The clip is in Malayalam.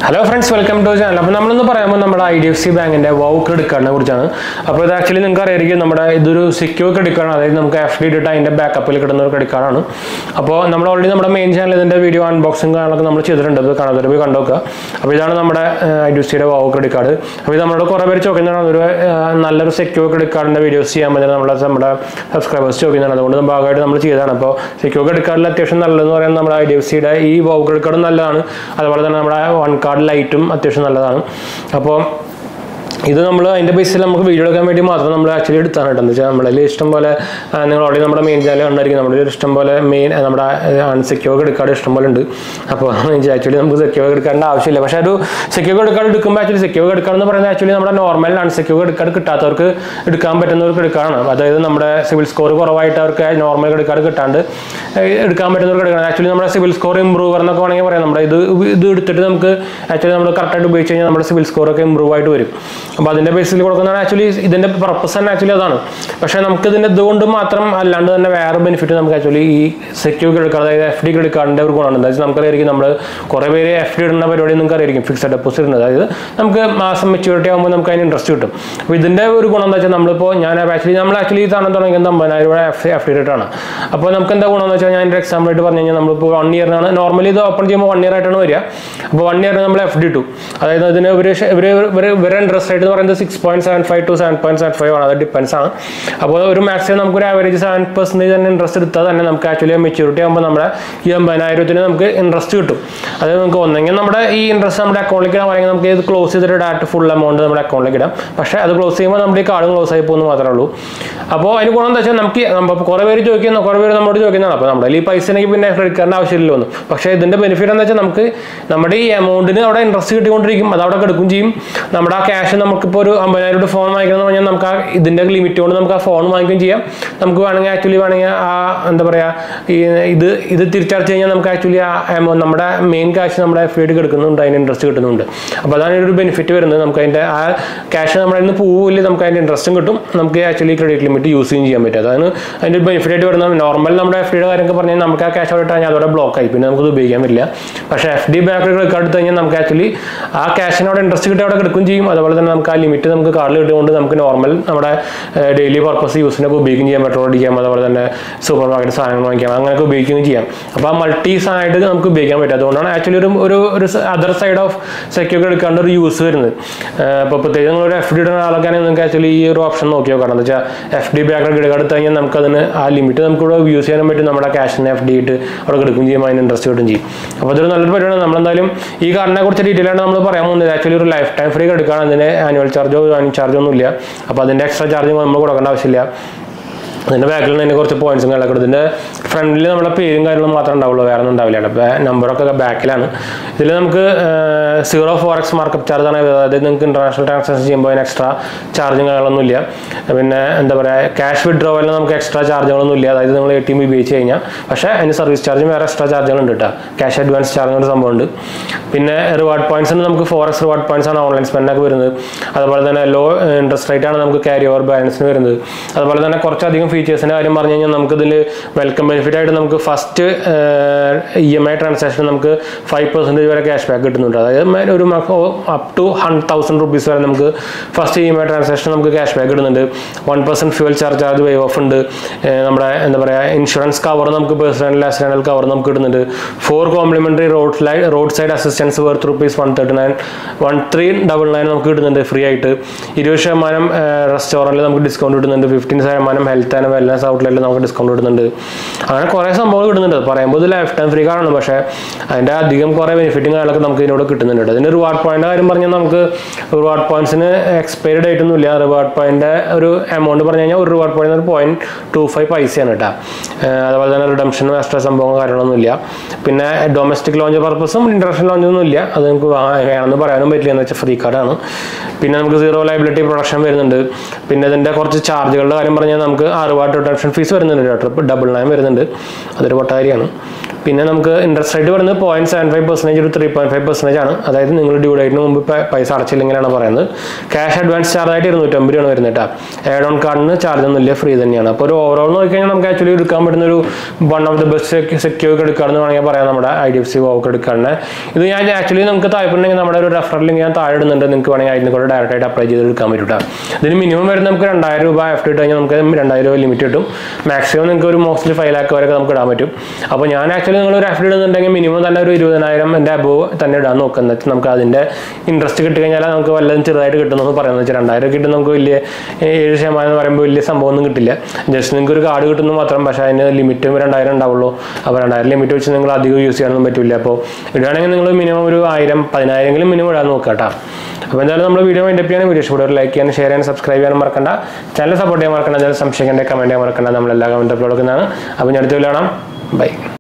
Hello friends welcome to channel അപ്പോൾ നമ്മളിന്ന് പറയുമ്പോൾ നമ്മുടെ ഐ ഡി എഫ് സി ബാങ്കിൻ്റെ വൗ ക്രെഡിറ്റ് കാർഡിനെ കുറിച്ചാണ് അപ്പോൾ ഇത് ആക്ച്വലി നിങ്ങൾക്ക് അറിയായിരിക്കും നമ്മുടെ ഇതൊരു സെക്യൂർ ക്രെഡിറ്റ് കാർഡാണ് അതായത് നമുക്ക് എഫ് ഡി ഇട്ടിട്ട് അതിൻ്റെ ബാക്കപ്പിൽ കിട്ടുന്ന ഒരു ക്രെഡിറ്റ് കാർഡാണ് അപ്പോൾ നമ്മൾ ഓൾറെഡി നമ്മുടെ മെയിൻ ചാനൽ ഇതിൻ്റെ വീഡിയോ അൺബോക്സിംഗ് കാര്യങ്ങളൊക്കെ നമ്മൾ ചെയ്തിട്ടുണ്ട് ഇത് കാണാതെ പോയി കണ്ടോക്കുക അപ്പോൾ ഇതാണ് നമ്മുടെ ഐ ഡി എഫ് സിയുടെ വൗ ക്രെഡിറ്റ് കാർഡ് അപ്പോൾ ഇത് നമ്മളോട് കുറേ പേര് ചോദിക്കുന്നതാണ് ഒരു ആ, നല്ലൊരു സെക്യൂർ ക്രെഡിറ്റ് കാർഡിൻ്റെ വീഡിയോസ് ചെയ്യാൻ പറ്റുന്ന നമ്മുടെ നമ്മുടെ സബ്സ്ക്രൈബേഴ്സ് ചോദിക്കുന്നതാണ് അതുകൊണ്ട് ഇത് ഭാഗമായിട്ട് നമ്മൾ ചെയ്തതാണ് അപ്പോൾ സെക്യൂർ ക്രെഡിറ്റ് കാർഡിൽ അത്യാവശ്യം നല്ലതെന്ന് പറയുന്നത് നമ്മുടെ ഐ ഡി എഫ് സിയുടെ ഈ വൗ ക്രെഡിറ്റ് കാർഡും നല്ലതാണ് അതുപോലെ തന്നെ നമ്മുടെ വൺ കാർഡ് ലൈറ്റും അത്യാവശ്യം നല്ലതാണ് അപ്പോൾ ഇത് നമ്മൾ അതിൻ്റെ ബേസിൽ നമുക്ക് വീഡിയോ എടുക്കാൻ വേണ്ടി മാത്രം നമ്മൾ ആക്ച്വലി എടുത്താണ് കേട്ടോ എന്ന് വെച്ചാൽ നമ്മളതിൽ ഇഷ്ടം പോലെ ആ, നിങ്ങൾ ഓൾറെഡി നമ്മുടെ മെയിൻ ചാനൽ കണ്ടായിരിക്കും നമ്മുടെ ഇഷ്ടം പോലെ മെയിൻ നമ്മുടെ അൺസെക്യൂർ ക്രെഡിറ്റ് കാർഡ് ഇഷ്ടം പോലെ ഉണ്ട് അപ്പോൾ ആക്ച്വലി നമുക്ക് സെക്യൂർ ക്രെഡിറ്റ് കാർഡിൻ്റെ ആവശ്യമില്ല പക്ഷേ ഒരു സെക്യൂർ ക്രെഡിറ്റ് കാർഡ് എടുക്കുമ്പോൾ ആക്ച്വലി സെക്യൂർ ക്രെഡിറ്റ് കാർഡ് എന്ന് പറയുന്നത് ആക്ച്വലി നമ്മുടെ നോർമൽ അൺസെക്യൂർ ക്രെഡിറ്റ് കാർഡ് കിട്ടാത്തവർക്ക് എടുക്കാൻ പറ്റുന്ന ഒരു ക്രെഡിറ്റ് കാർഡാണ് അതായത് നമ്മുടെ സിവിൽ സ്കോർ കുറവായിട്ട് അവർക്ക് നോർമൽ ക്രെഡിറ്റ് കാർഡ് കിട്ടാണ്ട് ഏഹ്, എടുക്കാൻ പറ്റുന്ന ഒരു ക്രെഡിറ്റ് കാർഡ് ആക്ച്വലി നമ്മുടെ സിവിൽ സ്കോർ ഇമ്പ്രൂവർ എന്നൊക്കെ വേണമെങ്കിൽ പറയാം നമ്മുടെ ഇത് ഇത് എടുത്തിട്ട് നമുക്ക് ആക്ച്വലി നമ്മൾ കറക്റ്റായിട്ട് ഉപയോഗിച്ച് കഴിഞ്ഞാൽ നമ്മുടെ സിവിൽ സ്കോർ ഒക്കെ ഇമ്പ്രൂവ് ആയിട്ട് വരും അപ്പോൾ അതിൻ്റെ ബേസിൽ കൊടുക്കുന്നതാണ് ആക്ച്വലി ഇതിൻ്റെ പർപ്പസ് തന്നെ ആക്ച്വലി അതാണ് പക്ഷേ നമുക്ക് ഇതിൻ്റെ ഇതുകൊണ്ട് മാത്രം അല്ലാണ്ട് തന്നെ വേറെ ബെനിഫിറ്റ് നമുക്ക് ആക്ച്വലി ഈ സെക്യൂർ ക്രെഡിറ്റ് കാർഡ് അതായത് എഫ് ഡി ക്രെഡിറ്റ് കാർഡിൻ്റെ ഒരു ഗുണമാണ് എന്താ വെച്ചാൽ നമുക്കറിയായിരിക്കും നമ്മൾ കുറേ പേര് എഫ് ഡി ഇടുന്ന പരിപാടി നിങ്ങൾക്ക് അറിയായിരിക്കും ഫിക്സഡ് ഡെപ്പോസിറ്റ് ഇടുന്നത് അതായത് നമുക്ക് മാസം മെച്യൂരിറ്റി ആകുമ്പോൾ നമുക്ക് അതിന് ഇൻട്രസ്റ്റ് കിട്ടും അപ്പോൾ ഇതിൻ്റെ ഒരു ഗുണം എന്താ വെച്ചാൽ നമ്മളിപ്പോൾ ഞാൻ ആക്ച്വലി നമ്മൾ ആക്ച്വലി തവണ തുടങ്ങിയത് അമ്പതിനായിരം രൂപ എഫ് എഫ് ഡി റേറ്റാണ് അപ്പോൾ നമുക്ക് എന്താ ഗുണം എന്ന് വെച്ചാൽ ഞാൻ എൻ്റെ എക്സാമ്പിൾ ആയിട്ട് പറഞ്ഞു കഴിഞ്ഞാൽ നമ്മളിപ്പോൾ വൺ ഇയറിനാണ് നോർമലി ഇത് ഓപ്പൺ ചെയ്യുമ്പോൾ വൺ ഇയർ ആയിട്ടാണ് വരിക അപ്പോൾ വൺ ഇയറിന് നമ്മൾ എഫ് ഡി ഇട്ടു അതായത് ഇതിന് ഇവർ ഇവർ ഇവരെ ഇൻട്രസ്റ്റ് റേറ്റ് എന്ന് പറയുന്നത് six point seven five to seven point seven five ആണ് അത് ഡിപ്പെൻസ് ആണ് അപ്പോൾ ഒരു മാക്സിമം നമുക്ക് ഒരു ആവറേജ് സെവൻ പെർസെൻറ്റേജ് തന്നെ ഇൻട്രസ്റ്റ് എടുത്താൽ തന്നെ നമുക്ക് ആക്ച്വലി മെച്യൂരിറ്റി ആകുമ്പോൾ നമ്മുടെ ഈ അമ്പതിനായിരത്തിന് നമുക്ക് ഇൻട്രസ്റ്റ് കിട്ടും അതായത് നമുക്ക് ഒന്നെങ്കിൽ നമ്മുടെ ഈ ഇൻട്രസ്റ്റ് നമ്മുടെ അക്കൗണ്ടിലേക്ക് ഇടാൻ അല്ലെങ്കിൽ നമുക്ക് ഇത് ക്ലോസ് ചെയ്തിട്ട് ഡയറക്റ്റ് ഫുൾ എമൗണ്ട് നമ്മുടെ അക്കൗണ്ടിലേക്ക് ഇടാം പക്ഷേ അത് ക്ലോസ് ചെയ്യുമ്പോൾ നമ്മുടെ ഈ കാർഡ് ക്ലോസ് ആയി പോകുന്നു മാത്രമേ ഉള്ളൂ അപ്പോൾ അതിന് ഗുണം എന്താ വെച്ചാൽ നമുക്ക് നമ്മൾ കുറേ പേര് ചോദിക്കുന്ന കുറേ പേര് നമ്മളോട് ചോദിക്കുന്നതാണ് അപ്പോൾ നമ്മുടെ ഈ പൈസ എനിക്ക് പിന്നെ ക്രെഡിറ്റ് കാർഡിൻ്റെ ആവശ്യമില്ല ഒന്നും പക്ഷേ ഇതിൻ്റെ ബെനിഫിറ്റ് എന്താ വെച്ചാൽ നമുക്ക് നമ്മുടെ ഈ എമൗണ്ടിന് അവിടെ ഇൻട്രസ്റ്റ് കിട്ടിക്കൊണ്ടിരിക്കും അത് അവിടെ കിടക്കും ചെയ്യും നമ്മുടെ ആ ക്യാഷ് നമുക്കിപ്പോൾ ഒരു അമ്പതിനായിരം രൂപ ഫോൺ വാങ്ങിക്കണം എന്ന് പറഞ്ഞാൽ നമുക്ക് ആ ഇതിൻ്റെ ലിമിറ്റ് കൊണ്ട് നമുക്ക് ആ ഫോൺ വാങ്ങിക്കുകയും ചെയ്യാം നമുക്ക് വേണമെങ്കിൽ ആക്ച്വലി വേണമെങ്കിൽ ആ എന്താ പറയുക ഈ ഇത് ഇത് തിരിച്ചടച്ച് കഴിഞ്ഞാൽ നമുക്ക് ആക്ച്വലി ആ amount നമ്മുടെ മെയിൻ ക്യാഷ് നമ്മുടെ എഫ് ഐ കിടക്കുന്നുണ്ട് അതിന് ഇൻട്രസ്റ്റ് കിട്ടുന്നുണ്ട് അപ്പോൾ അതാണ് ഒരു ബെനിഫിറ്റ് വരുന്നത് നമുക്ക് അതിൻ്റെ ആ ക്യാഷ് നമ്മുടെ നിന്ന് പോവില്ല നമുക്ക് അതിൻ്റെ ഇൻട്രസ്റ്റും കിട്ടും നമുക്ക് ആക്ച്വലി ക്രെഡിറ്റ് ലിമിറ്റ് യൂസ് ചെയ്യുകയും ചെയ്യാൻ പറ്റും അതാണ് അതിൻ്റെ ഒരു ബെനിഫിറ്റ് ആയിട്ട് വരുന്നത് നോർമൽ നമ്മുടെ എഫ് ഡിയുടെ കാര്യമൊക്കെ പറഞ്ഞാൽ നമുക്ക് ആ ക്യാഷ് അവിടെ ഇട്ടാൽ അതോടെ ബ്ലോക്ക് ആയി പിന്നെ നമുക്ക് ഉപയോഗിക്കാൻ പറ്റില്ല പക്ഷേ F D back credit card എടുത്ത് കഴിഞ്ഞാൽ നമുക്ക് ആക്ച്വലി ആ ക്യാഷിനോട് ഇൻട്രസ്റ്റ് കിട്ടി അവിടെ കിടക്കും ചെയ്യും അതുപോലെ തന്നെ നമുക്ക് ആ ലിമിറ്റ് നമുക്ക് കാർഡിൽ കിട്ടുകൊണ്ട് നമുക്ക് നോർമൽ നമ്മുടെ ഡെയിലി പർപ്പസ് യൂസിനൊക്കെ ഉപയോഗിക്കുകയും ചെയ്യാം പെട്രോൾ അടിക്കാം അതുപോലെ തന്നെ സൂപ്പർ മാർക്കറ്റ് സാധനങ്ങൾ വാങ്ങിക്കാം അങ്ങനെയൊക്കെ ഉപയോഗിക്കുകയും ചെയ്യാം അപ്പോൾ ആ മൾട്ടി സാധനമായിട്ട് നമുക്ക് ഉപയോഗിക്കാൻ പറ്റും അതുകൊണ്ടാണ് ആക്ച്വലി ഒരു ഒരു ഒരു അതർ സൈഡ് ഓഫ് സെക്യൂർ എടുക്കാണ്ട് ഒരു യൂസ് വരുന്നത് അപ്പോൾ പ്രത്യേകിച്ച് നിങ്ങൾ ഒരു എഫ് ഡി ഇടുന്ന ആളൊക്കെ ആണെങ്കിൽ നിങ്ങൾക്ക് ആക്ച്വലി ഈ ഒരു ഓപ്ഷൻ നോക്കി നോക്കണം എന്താ വെച്ചാൽ എഫ് ഡി ബാക്ക് ക്രെഡിറ്റ് എടുത്ത് കഴിഞ്ഞാൽ നമുക്ക് അതിന് ആ ലിമിറ്റ് നമുക്ക് ഇവിടെ യൂസ് ചെയ്യാൻ പറ്റും നമ്മുടെ ക്യാഷിനെ എഫ് ഡി ഇട്ട് അവിടെ എടുക്കുകയും ചെയ്യും അതിന് ഇൻട്രസ്റ്റ് കിട്ടും ചെയ്യും അപ്പോൾ അതൊരു നല്ലൊരു പരിപാടിയാണ് നമ്മളെന്തായാലും ഈ കാർഡിനെ കുറിച്ച് ഡീറ്റെയിൽ ആയിട്ട് നമ്മൾ പറയാൻ പോകുന്നത് ആക്ച്വലി ഒരു ലൈഫ് ടൈം ഫ്രീ എടുക്കുകയാണ് അതിന് ആനുവൽ ചാർജോ ആനുവൽ ചാർജോ ഒന്നും ഇല്ല അപ്പോൾ അതിൻ്റെ എക്സ്ട്രാ ചാർജ് നമ്മൾ കൊടുക്കേണ്ട ആവശ്യമില്ല അതിൻ്റെ ബാക്കിൽ തന്നെ കുറച്ച് പോയിന്റ്സും കാര്യങ്ങളൊക്കെ ഇതിൻ്റെ ഫ്രണ്ടിൽ നമ്മുടെ പേരും കാര്യങ്ങളും മാത്രമേ ഉണ്ടാവുള്ളൂ വേറെ ഒന്നും ഉണ്ടാവില്ല അപ്പോൾ നമ്പറൊക്കെ ബാക്കിലാണ് ഇതിൽ നമുക്ക് zero four x markup charge ആണ് വരുന്നത്. അതായത് നിങ്ങൾക്ക് ഇൻ്റർനാഷണൽ ട്രാൻസാക്ഷൻ ചെയ്യുമ്പോൾ അതിന് എക്സ്ട്രാ ചാർജും കാര്യങ്ങളൊന്നും ഇല്ല പിന്നെ എന്താ പറയുക ക്യാഷ് വിഡ്രോവലിന് നമുക്ക് എക്സ്ട്രാ ചാർജുകളൊന്നും ഇല്ല അതായത് നിങ്ങൾ എ ടി എം ഉപയോഗിച്ച് കഴിഞ്ഞാൽ പക്ഷേ അതിന് സർവീസ് ചാർജും വേറെ എക്സ്ട്രാ ചാർജുകളുണ്ട് കേട്ടോ ക്യാഷ് അഡ്വാൻസ് ചാർജ് ഒരു സംഭവമുണ്ട് പിന്നെ റിവാർഡ് പോയിന്റ്സിന് നമുക്ക് ഫോർ എക്സ് റിവാർഡ് പോയിന്റ്സ് ആണ് ഓൺലൈൻ സ്പെൻഡൊക്കെ വരുന്നത് അതുപോലെ തന്നെ ലോ ഇൻട്രസ്റ്റ് റേറ്റ് ആണ് നമുക്ക് ക്യാരി ഓവർ ബാലൻസിന് വരുന്നത് അതുപോലെ തന്നെ കുറച്ചധികം ഫീച്ചേഴ്സിൻ്റെ കാര്യം പറഞ്ഞു കഴിഞ്ഞാൽ നമുക്കിതിൽ വെൽക്കം ബെനിഫിറ്റ് ആയിട്ട് നമുക്ക് first E M I transaction നമുക്ക് ഫൈവ് പെർസെൻറ്റേജ് വരെ ക്യാഷ് ബാക്ക് കിട്ടുന്നുണ്ട് അതായത് മ- ഒരു up to hundred thousand rupees വരെ നമുക്ക് first E M I transaction നമുക്ക് ക്യാഷ് ബാക്ക് കിട്ടുന്നുണ്ട് one percent fuel charge charge waive off ഉണ്ട് ഏർ നമ്മുടെ എന്താ പറയുക ഇൻഷുറൻസ് കവർ നമുക്ക് പേഴ്സണൽ ആക്സിഡൻ്റൽ കവർ നമുക്ക് കിട്ടുന്നുണ്ട് ഫോർ കോംപ്ലിമെൻ്ററി റോഡ് ലൈ roadside assistance worth rupees one thirty nine one three double nine നമുക്ക് കിട്ടുന്നുണ്ട് ഫ്രീ ആയിട്ട് ഇരുപത് ശതമാനം റെസ്റ്റോറൻറ്റിൽ നമുക്ക് ഡിസ്കൗണ്ട് കിട്ടുന്നുണ്ട് ഫിഫ്റ്റീൻ ശതമാനം ഹെൽത്ത് ആൻഡ് വെൽനസ് ഔട്ട്ലെറ്റിൽ നമുക്ക് ഡിസ്കൗണ്ട് കിട്ടുന്നുണ്ട് അങ്ങനെ കുറേ സംഭവങ്ങൾ കിട്ടുന്നുണ്ട് പറയുമ്പോൾ ഇത് ലൈഫ് ടൈം ഫ്രീ ആണ് പക്ഷേ അതിൻ്റെ അധികം കുറേ ബെനിഫിറ്റും കാര്യങ്ങളൊക്കെ നമുക്ക് ഇതിനോട് കിട്ടുന്നുണ്ട് അതിന് റിവാർഡ് പോയിന്റ് കാര്യം പറഞ്ഞാൽ നമുക്ക് റിവാർഡ് പോയിന്റ്സിന് എക്സ്പയറി ഡേറ്റ് ഒന്നും ഇല്ല റിവാർഡ് പോയിന്റ് ഒരു എമൗണ്ട് പറഞ്ഞു കഴിഞ്ഞാൽ ഒരു റിവാർഡ് പോയിന്റ് ഒരു പോയിന്റ് ടു ഫൈവ് പൈസയാണ് കേട്ടോ ഏർ അതുപോലെ തന്നെ റിഡംഷനും എക്സ്ട്രാ സംഭവം കാര്യങ്ങളൊന്നും ഇല്ല പിന്നെ ഡൊമസ്റ്റിക് ലോഞ്ച് പർപ്പസും ഇന്റർനാഷണൽ ലോഞ്ച് ഒന്നും ഇല്ല അത് നമുക്ക് വാ- വേണമെന്ന് പറയാനും പറ്റില്ല എന്ന് വെച്ചാൽ ഫ്രീ കാർഡാണ് പിന്നെ നമുക്ക് സീറോ ലൈബിലിറ്റി പ്രൊഡക്ഷൻ വരുന്നുണ്ട് പിന്നെ ഇതിൻ്റെ കുറച്ച് ചാർജുകളുടെ കാര്യം പറഞ്ഞാൽ നമുക്ക് ആ റിവാർഡ് റിഡംഷൻ ഫീസ് വരുന്നുണ്ട് കേട്ടോ ട്രിപ്പ് ഡബിൾ നയൻ വരുന്നുണ്ട് അതൊരു പൊട്ടാരിയാണ് പിന്നെ നമുക്ക് ഇൻട്രസ്റ്റ് റേറ്റ് പറയുന്നത് പോയിന്റ് സെവൻ ഫൈവ് പെർസെൻറ്റേജ് ഒരു ത്രീ പോയിന്റ് ഫൈവ് പെർസെൻറ്റേജ് ആണ് അതായത് നിങ്ങൾ ഡ്യൂ ഡേറ്റിന് മുമ്പ് പ- പൈസ അടച്ചില്ലെങ്കിലാണ് പറയുന്നത് ക്യാഷ് അഡ്വാൻസ് ചാർജ് ആയിട്ട് ഇരുന്നൂറ്റമ്പത് രൂപയാണ് വരുന്നത് കേട്ടോ ആഡ് ഓൺ കാർഡിന് ചാർജ് ഒന്നുമില്ല ഫ്രീ തന്നെയാണ് അപ്പോൾ ഒരു ഓവറോൾ നോക്കിക്കഴിഞ്ഞാൽ നമുക്ക് ആക്ച്വലി എടുക്കാൻ പറ്റുന്ന ഒരു one of the best secure എടുക്കുകയാണെന്ന് വേണമെങ്കിൽ പറയാം നമ്മുടെ ഐ ഡി എഫ് സി വോക്ക് എടുക്കുകയാണ് ഇത് ഞാൻ ആക്ച്വലി നമുക്ക് താല്പര്യമുണ്ടെങ്കിൽ നമ്മുടെ ഒരു റെഫറൽ ലിങ്ക് ഞാൻ താഴെ ഇടുന്നുണ്ട് നിങ്ങൾക്ക് വേണമെങ്കിൽ അതിന് കൂടെ ഡയറക്റ്റ് ആയിട്ട് അപ്ലൈ ചെയ്ത് എടുക്കാൻ പറ്റും കേട്ടോ ഇതിന് മിനിമം വരുന്നത് നമുക്ക് രണ്ടായിരം രൂപ എഫ് ഇട്ട് കഴിഞ്ഞാൽ നമുക്ക് രണ്ടായിരം രൂപ ലിമിറ്റ് കിട്ടും മാക്സിമം നിങ്ങൾക്ക് ഒരു മോസ്റ്റ്ലി ഫൈവ് ലാക്ക് വരെ നമുക്ക് ഇടാൻ പറ്റും അപ്പോൾ ഞാൻ ആക്ച്വലി നിങ്ങൾ ഒരു എഫ് ഇടുന്നുണ്ടെങ്കിൽ മിനിമം തന്നെ ഒരു ഇരുപതിനായിരം എൻ്റെ അബോവ് തന്നെ ഇടാൻ നോക്കുന്നത് നമുക്ക് അതിൻ്റെ ഇൻട്രസ്റ്റ് കിട്ടി കഴിഞ്ഞാൽ നമുക്ക് വല്ലതും ചെറുതായിട്ട് കിട്ടുമെന്ന് പറയുന്നത് വെച്ചാൽ രണ്ടായിരം കിട്ടും നമുക്ക് വലിയ ഏഴ് ശതമാനം എന്ന് പറയുമ്പോൾ വലിയ സംഭവം ഒന്നും കിട്ടില്ല ജസ്റ്റ് നിങ്ങൾക്ക് ഒരു കാർഡ് കിട്ടുന്നു മാത്രം പക്ഷേ അതിന് ലിമിറ്റും രണ്ടായിരം ഉണ്ടാവുള്ളൂ അപ്പോൾ രണ്ടായിരം ലിമിറ്റ് വെച്ച് നിങ്ങൾ അധികം യൂസ് ചെയ്യാനൊന്നും പറ്റില്ല അപ്പോൾ ഇടുകയാണെങ്കിൽ നിങ്ങൾ മിനിമം ഒരു ആയിരം പതിനായിരമെങ്കിലും മിനിമം ഇടാൻ നോക്കുക കേട്ടോ അപ്പോൾ എന്തായാലും നമ്മൾ വീഡിയോ വൈൻഡപ്പ് ചെയ്യാൻ വീഡിയോ ഇഷ്ടപ്പെടുക ലൈക്ക് ചെയ്യാനും ഷെയർ ചെയ്യാനും സബ്സ്ക്രൈബ് ചെയ്യാനും മറക്കണ്ട ചാനൽ സപ്പോർട്ട് ചെയ്യാൻ മറക്കണ്ട എന്തായാലും സംശയിക്കേണ്ട കമൻറ്റ് ചെയ്യാൻ മറക്കണ്ട നമ്മളെല്ലാ കമൻറ്റ് അപ്ലോഡ് കൊടുക്കുന്നതാണ് അപ്പോൾ ഞാൻ അടുത്ത് കാണാം ബൈ